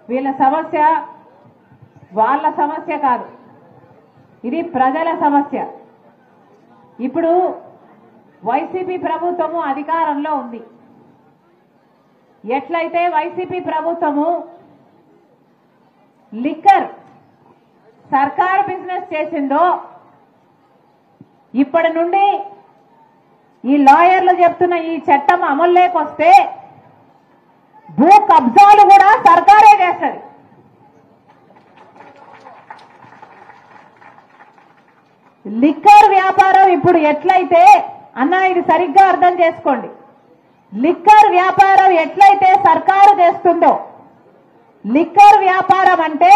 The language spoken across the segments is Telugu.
వీళ్ళ సమస్య వాళ్ళ సమస్య కాదు ఇది ప్రజల సమస్య ఇప్పుడు వైసీపీ ప్రభుత్వము అధికారంలో ఉంది ఎట్లయితే వైసీపీ ప్రభుత్వము లిక్కర్ సర్కారు బిజినెస్ చేసిందో ఇప్పటి నుండి ఈ లాయర్లు చెప్తున్న ఈ చట్టం అమల్లోకి వస్తే భూ కబ్జాలు కూడా సర్కారే చేస్తుంది లిక్కర్ వ్యాపారం ఇప్పుడు ఎట్లయితే అన్నా ఇది సరిగ్గా అర్థం చేసుకోండి లిక్కర్ వ్యాపారం ఎట్లయితే సర్కారు చేస్తుందో లిక్కర్ వ్యాపారం అంటే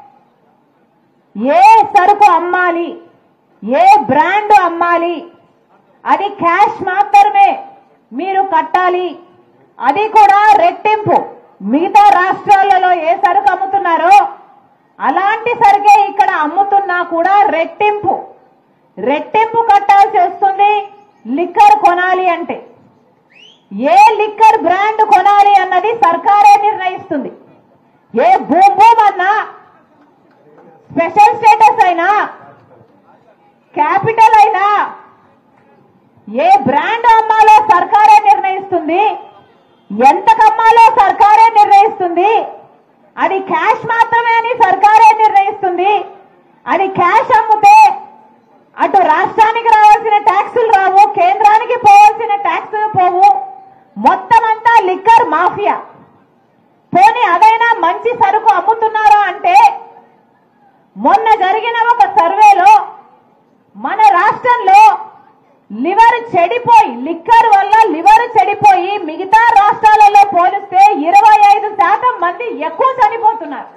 ఏ సరుకు అమ్మాలి ఏ బ్రాండ్ అమ్మాలి అది క్యాష్ మాత్రమే మీరు కట్టాలి అది కూడా రెట్టింపు మిగతా రాష్ట్రాలలో ఏ సరుకు అమ్ముతున్నారో అలాంటి సరుకే ఇక్కడ అమ్ముతున్నా కూడా రెట్టింపు రెట్టింపు కట్టాల్సి వస్తుంది లిక్కర్ కొనాలి అంటే ఏ లిక్కర్ బ్రాండ్ కొనాలి అన్నది సర్కారే నిర్ణయిస్తుంది ఏ భూమ్ భూమ్ అన్నా స్పెషల్ స్టేటస్ అయినా క్యాపిటల్ అయినా ఏ బ్రాండ్ అమ్మాలో సర్కారే నిర్ణయిస్తుంది ఎంత కమ్మాలో సర్కారే నిర్ణయిస్తుంది అది క్యాష్ మాత్రమే అని సర్కారే నిర్ణయిస్తుంది అది క్యాష్ అమ్మితే అటు రాష్ట్రానికి రావాల్సిన ట్యాక్సులు రావు కేంద్రానికి పోవాల్సిన ట్యాక్సులు పోవు మొత్తం అంతా లిక్కర్ మాఫియా పోనీ అదైనా మంచి సరుకు అమ్ముతున్నారా అంటే మొన్న జరిగిన ఒక సర్వేలో మన రాష్ట్రంలో లివర్ చెడిపోయి లిక్కర్ వల్ల లివర్ చెడిపోయి మిగతా రాష్ట్రాలలో పోలిస్తే ఇరవై ఐదు శాతం మంది ఎక్కువ చనిపోతున్నారు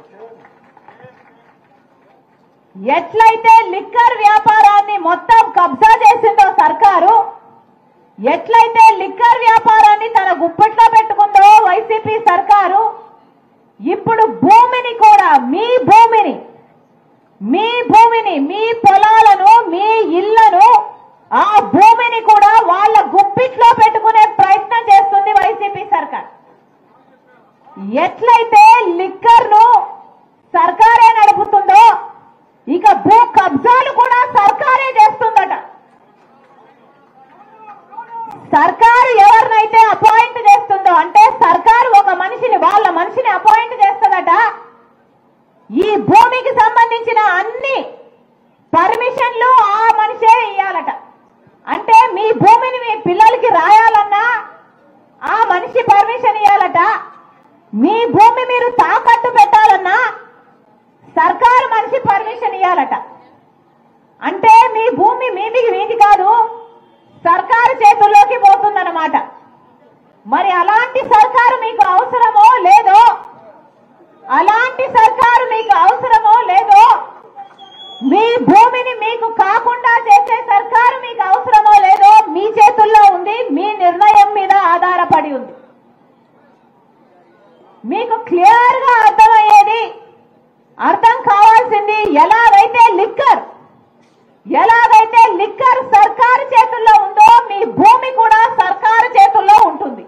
ఎట్లయితే లిక్కర్ వ్యాపారాన్ని మొత్తం కబ్జా చేసిందో సర్కారు ఎట్లయితే లిక్కర్ వ్యాపారాన్ని తన గుప్పట్లో పెట్టుకుందో వైసీపీ సర్కారు ఇప్పుడు భూమిని కూడా మీ భూమిని మీ భూమిని మీ పొలాలను మీ ఇళ్లను ఆ భూమిని కూడా వాళ్ళ గుప్పిట్లో పెట్టుకునే ప్రయత్నం చేస్తుంది వైసీపీ సర్కార్ ఎట్లయితే లిక్కర్ ను సర్కారే నడుపుతుందో ఇక భూ కబ్జాలు కూడా సర్కారే చేస్తుందట సర్కారు ఎవరినైతే అపాయింట్ చేస్తుందో అంటే సర్కారు ఒక మనిషిని వాళ్ళ మనిషిని అపాయింట్ చేస్తుందట ఈ భూమికి సంబంధించిన అన్ని పర్మిషన్లు ఆ మనిషే ఇయ్యాలట అంటే మీ భూమిని మీ పిల్లలకి రాయాలన్నా ఆ మనిషి పర్మిషన్ ఇవ్వాలట మీ భూమి మీరు తాకట్టు పెట్టాలన్నా సర్కారు మనిషి పర్మిషన్ ఇవ్వాలట అంటే మీ భూమి మీది మీది కాదు సర్కారు చేతుల్లోకి పోతుందన్నమాట మరి అలాంటి సర్కారు మీకు అవసరమో లేదో అలాంటి సర్కారు మీకు అవసరమో లేదో మీ భూమిని మీకు కాకుండా చేసే సర్కారు మీకు అవసరమో లేదో మీ చేతుల్లో ఉంది మీ నిర్ణయం మీద ఆధారపడి ఉంది మీకు క్లియర్ గా అర్థమయ్యేది అర్థం కావాల్సింది ఎలాగైతే లిక్కర్ ఎలాగైతే లిక్కర్ సర్కారు చేతుల్లో ఉందో మీ భూమి కూడా సర్కారు చేతుల్లో ఉంటుంది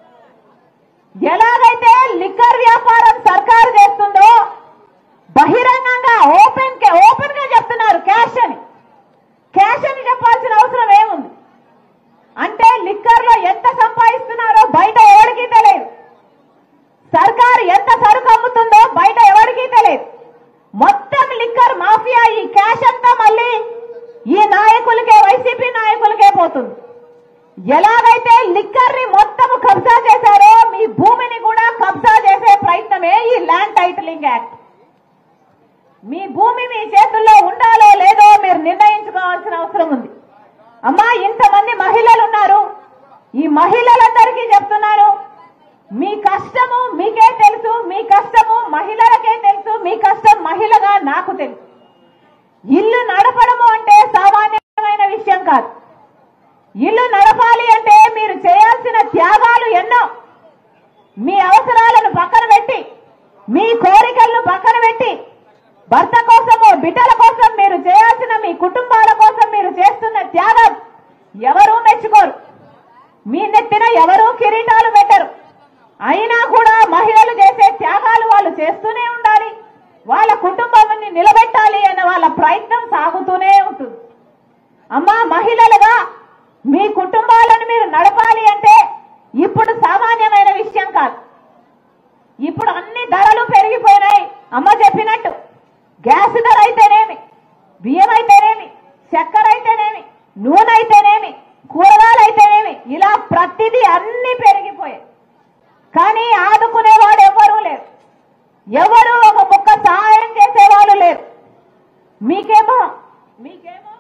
ఎలాగైతే లిక్కర్ వ్యాపారం సర్కారు చేస్తుందో బహిరంగంగా ఓపెన్ ఓపెన్ గా చెప్తున్నారు క్యాష్ అని క్యాష్ అని చెప్పాల్సిన అవసరం ఏముంది అంటే లిక్కర్ లో ఎంత సంపాదిస్తున్నారో బయట ఎవరికీ తెలియదు సర్కారు ఎంత సరుకు అమ్ముతుందో బయట ఎవరికీ తెలియదు మొత్తం లిక్కర్ మాఫియా ఈ క్యాష్ అంతా మళ్ళీ ఈ నాయకులకే వైసీపీ నాయకులకే పోతుంది ఎలాగైతే లిక్కర్ ని మొత్తం కబ్జా చేశారో మీ భూమిని కూడా కబ్జా చేసే ప్రయత్నమే ఈ ల్యాండ్ టైటిలింగ్ యాక్ట్ మీ భూమి మీ చేతుల్లో ఉండాలో లేదో మీరు నిర్ణయించుకోవాల్సిన అవసరం ఉంది అమ్మా ఇంతమంది మహిళలు ఉన్నారు ఈ మహిళలందరికీ చెప్తున్నాను మీ కష్టము మీకే తెలుసు మీ కష్టము మహిళలకే తెలుసు మీ కష్టం మహిళగా నాకు తెలుసు ఇల్లు నడపడము అంటే సామాన్యమైన విషయం కాదు ఇల్లు నడపాలి అంటే మీరు చేయాల్సిన త్యాగాలు ఎన్నో మీ అవసరాలను పక్కన పెట్టి మీ కోరికలను పక్కన పెట్టి భర్త కోసము బిడ్డల కోసం మీరు చేయాల్సిన మీ కుటుంబాల కోసం మీరు చేస్తున్న త్యాగం ఎవరూ మెచ్చుకోరు మీ నెత్తిన ఎవరూ కిరీటాలు పెట్టరు అయినా కూడా మహిళలు చేసే త్యాగాలు వాళ్ళు చేస్తూనే ఉండాలి వాళ్ళ కుటుంబాన్ని నిలబెట్టాలి అనే వాళ్ళ ప్రయత్నం సాగుతూనే ఉంటుంది అమ్మా మహిళలుగా మీ కుటుంబాలను మీరు నడపాలి అంటే ఇప్పుడు సామాన్యమైన విషయం కాదు ఇప్పుడు అన్ని ధరలు పెరిగిపోయినాయి అమ్మ చెప్పినట్టు గ్యాస్ ధర అయితేనేమి బియ్యం అయితేనేమి చక్కెర అయితేనేమి నూనె అయితేనేమి కూరగాయలు అయితేనేమి ఇలా ప్రతిదీ అన్ని పెరిగిపోయాయి కానీ ఆదుకునేవాడు ఎవరూ లేరు ఎవరు ఒక ముక్క సహాయం చేసేవాళ్ళు లేరు మీకేమో మీకేమో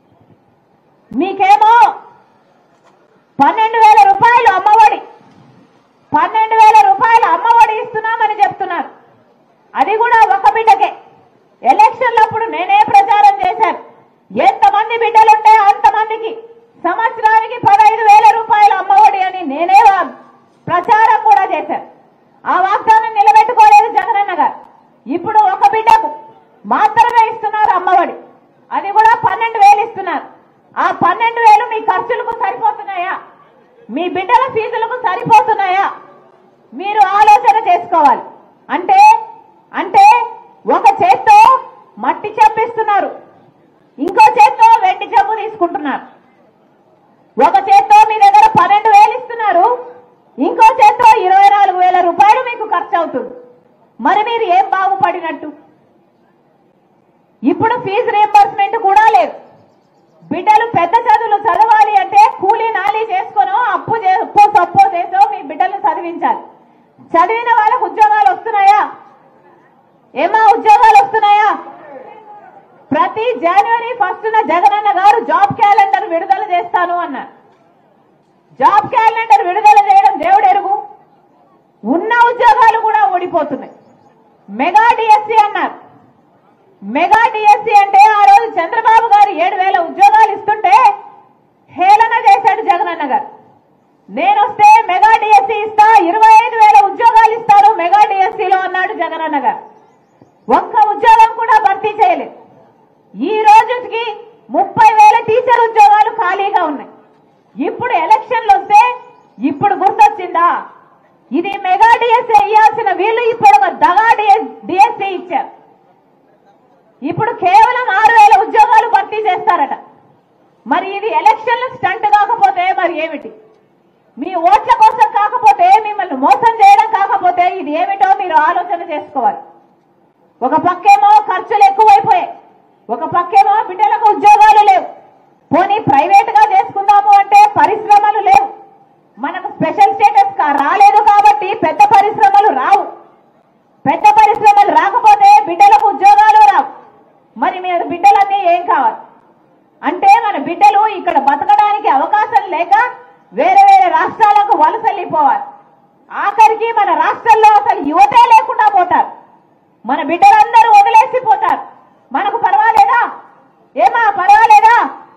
మీకేమో పన్నెండు వేల రూపాయలు అమ్మఒడి పన్నెండు వేల రూపాయలు అమ్మఒడి ఇస్తున్నామని చెప్తున్నారు అది కూడా ఒక బిడ్డకే ఎలక్షన్లప్పుడు నేనే ప్రచారం చేశాను ఎంతమంది బిడ్డలుంటే అంతమందికి సంవత్సరానికి పదహైదు వేల రూపాయలు అమ్మఒడి అని నేనే వా- ప్రచారం కూడా చేశాను ఆ వాగ్దానం నిలబెట్టుకోలేదు జగనన్న గారు ఇప్పుడు ఒక బిడ్డకు మాత్రమే ఇస్తున్నారు అమ్మఒడి అది కూడా పన్నెండు వేలు ఇస్తున్నారు ఆ పన్నెండు వేలు మీ ఖర్చులకు సరిపోతున్నాయా మీ బిడ్డల ఫీజులకు సరిపోతున్నాయా మీరు ఆలోచన చేసుకోవాలి అంటే అంటే ఒక చేత్తో మట్టి చెప్పిస్తున్నారు ఇంకో చేత్తో వెండి జబ్బు తీసుకుంటున్నారు ఒక చేత్తో మీ దగ్గర పన్నెండు వేలు ఇస్తున్నారు ఇంకో చేత్తో ఇరవై నాలుగు వేల రూపాయలు మీకు ఖర్చు అవుతుంది మరి మీరు ఏం బాగుపడినట్టు ఇప్పుడు ఫీజు రియంబర్స్మెంట్ కూడా లేదు బిడ్డలు పెద్ద చదువులు చదవాలి అంటే కూలీ నాలీ చేసుకొనో అప్పు చే- అప్పు సప్పు చేసో మీ బిడ్డలను చదివించాలి చదివిన వాళ్ళకు ఉద్యోగాలు వస్తున్నాయా ఏమా ఉద్యోగాలు వస్తున్నాయా ప్రతి జనవరి ఫస్ట్ జగనన్న గారు జాబ్ క్యాలెండర్ విడుదల చేస్తాను అన్నారు జాబ్ క్యాలెండర్ విడుదల చేయడం దేవుడు ఎరుగు ఉన్న ఉద్యోగాలు కూడా ఓడిపోతున్నాయి మెగా డిఎస్సి అన్నారు మెగా డిఎస్సి అంటే ఆ రోజు చంద్రబాబు గారు ఏడు వేల ఉద్యోగాలు ఇస్తుంటే హేళన చేశాడు జగనన్న గారు నేను వస్తే మెగా డిఎస్సి ఇస్తా ఇరవై ఐదు వేల ఉద్యోగాలు ఇస్తారు మెగా డిఎస్సిలో అన్నాడు జగనన్న గారు ఒక్క ఉద్యోగం కూడా భర్తీ చేయలేదు ఈ రోజుకి ముప్పై వేల టీచర్ ఉద్యోగాలు ఖాళీగా ఉన్నాయి ఇప్పుడు ఎలక్షన్లు వస్తే ఇప్పుడు గుర్తొచ్చిందా ఇది మెగా డిఎస్సీ ఇవ్వాల్సిన వీళ్ళు ఇప్పుడు ఒక దగా డిఎస్సీ ఇచ్చారు ఇప్పుడు కేవలం ఆరు వేల ఉద్యోగాలు భర్తీ చేస్తారట మరి ఇది ఎలక్షన్లు స్టంట్ కాకపోతే మరి ఏమిటి మీ ఓట్ల కోసం కాకపోతే మిమ్మల్ని మోసం చేయడం కాకపోతే ఇది ఏమిటో మీరు ఆలోచన చేసుకోవాలి ఒక పక్కేమో ఖర్చులు ఎక్కువైపోయాయి ఒక పక్కేమో బిడ్డలకు ఉద్యోగాలు లేవు పోనీ ప్రైవేట్ గా చేసుకుందాము అంటే పరిశ్రమలు లేవు మనకు స్పెషల్ స్టేటస్ కా- రాలేదు కాబట్టి పెద్ద పరిశ్రమలు రావు పెద్ద పరిశ్రమలు రాకపోతే బిడ్డలకు ఉద్యోగాలు రావు మరి మీరు బిడ్డలన్నీ ఏం కావాలి అంటే మన బిడ్డలు ఇక్కడ బతకడానికి అవకాశం లేక వేరే వేరే రాష్ట్రాలకు వలసల్లిపోవాలి ఆఖరికి మన రాష్ట్రంలో అసలు యువతే లేకుండా పోతారు మన బిడ్డలందరూ వదిలేసిపోతారు మనకు పర్వాలేదా ఏమా పర్వాలేదా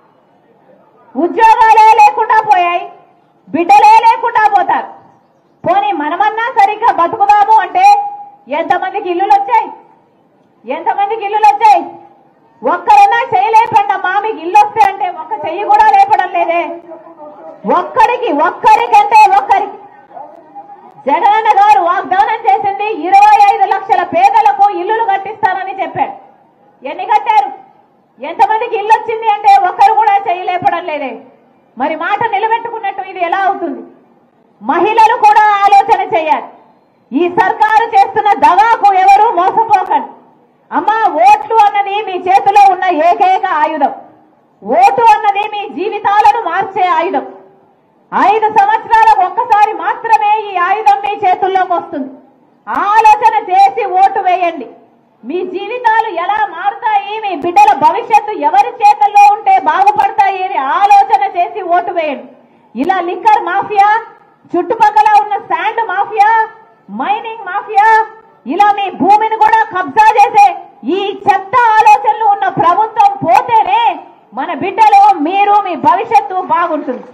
ఉద్యోగాలే లేకుండా పోయాయి బిడ్డలే లేకుండా పోతారు పోనీ మనమన్నా సరిగ్గా బతుకుదాము అంటే ఎంతమందికి ఇల్లులు వచ్చాయి ఎంతమందికి ఇల్లులు వచ్చాయి ఒక్కరన్నా చేయలేపండి అమ్మా మీకు ఇల్లు వస్తే అంటే ఒక్క చెయ్యి కూడా లేపడం లేదే ఒక్కరికి ఒక్కరికంటే ఒక్కరికి జగనన్న గారు వాగ్దానం చేసింది ఇరవై ఐదు లక్షల పేదలకు ఇల్లులు కట్టిస్తానని చెప్పాడు ఎన్ని కట్టారు ఎంతమందికి ఇల్లు వచ్చింది అంటే ఒక్కరు కూడా చేయలేపడం లేదే మరి మాట నిలబెట్టుకున్నట్టు ఇది ఎలా అవుతుంది మహిళలు కూడా ఆలోచన చేయాలి ఈ సర్కారు చేస్తున్న దగాకు ఎవరు మోసపోకండి అమ్మా ఓట్లు అన్నది మీ చేతిలో ఉన్న ఏకైక ఆయుధం ఓటు అన్నది మీ జీవితాలను మార్చే ఆయుధం ఐదు సంవత్సరాలకు ఒక్కసారి మాత్రమే ఈ ఆయుధం మీ చేతుల్లోకి వస్తుంది ఆలోచన చేసి ఓటు వేయండి మీ జీవితాలు ఎలా మారుతాయి మీ బిడ్డల భవిష్యత్తు ఎవరి చేతుల్లో ఉంటే బాగుపడతాయి అని ఆలోచన చేసి ఓటు వేయండి ఇలా లిక్కర్ మాఫియా చుట్టుపక్కల ఉన్న శాండ్ మాఫియా మైనింగ్ మాఫియా ఇలా మీ భూమిని కూడా కబ్జా చేసే ఈ చెత్త ఆలోచనలు ఉన్న ప్రభుత్వం పోతేనే మన బిడ్డలు మీరు మీ భవిష్యత్తు బాగుంటుంది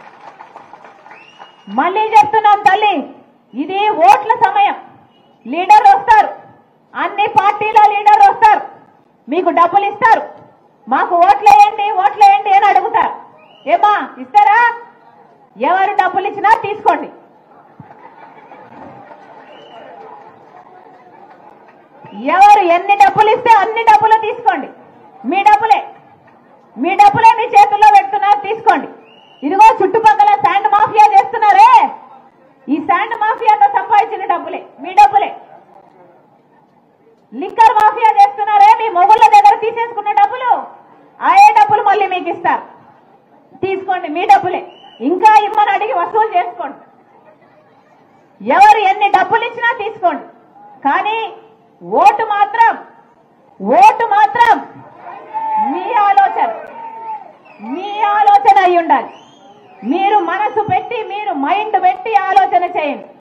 మళ్ళీ చెప్తున్నాం తల్లి ఇది ఓట్ల సమయం లీడర్ వస్తారు అన్ని పార్టీల లీడర్ వస్తారు మీకు డబ్బులు ఇస్తారు మాకు ఓట్లేయండి ఓట్లేయండి అని అడుగుతారు ఏమా ఇస్తారా ఎవరు డబ్బులు ఇచ్చినా తీసుకోండి ఎవరు ఎన్ని డబ్బులు ఇస్తే అన్ని డబ్బులు తీసుకోండి మీ డబ్బులే మీ డబ్బులే మీ చేతుల్లో పెడుతున్నారు తీసుకోండి ఇదిగో చుట్టుపక్కల శాండ్ మాఫియా చేస్తున్నారే ఈ శాండ్ మాఫియాతో సంపాదించిన డబ్బులే మీ డబ్బులే లిక్కర్ మాఫియా చేస్తున్నారే మీ మొగుళ్ళ దగ్గర తీసేసుకున్న డబ్బులు అయ్యే డబ్బులు మళ్ళీ మీకు ఇస్తారు తీసుకోండి మీ డబ్బులే ఇంకా ఇమ్మని అడిగి వసూలు చేసుకోండి ఎవరు ఎన్ని డబ్బులు ఇచ్చినా తీసుకోండి కానీ ఓటు మాత్రం ఓటు మాత్రం మీ ఆలోచన మీ ఆలోచన అయి ఉండాలి మీరు మనసు పెట్టి మీరు మైండ్ పెట్టి ఆలోచన చేయండి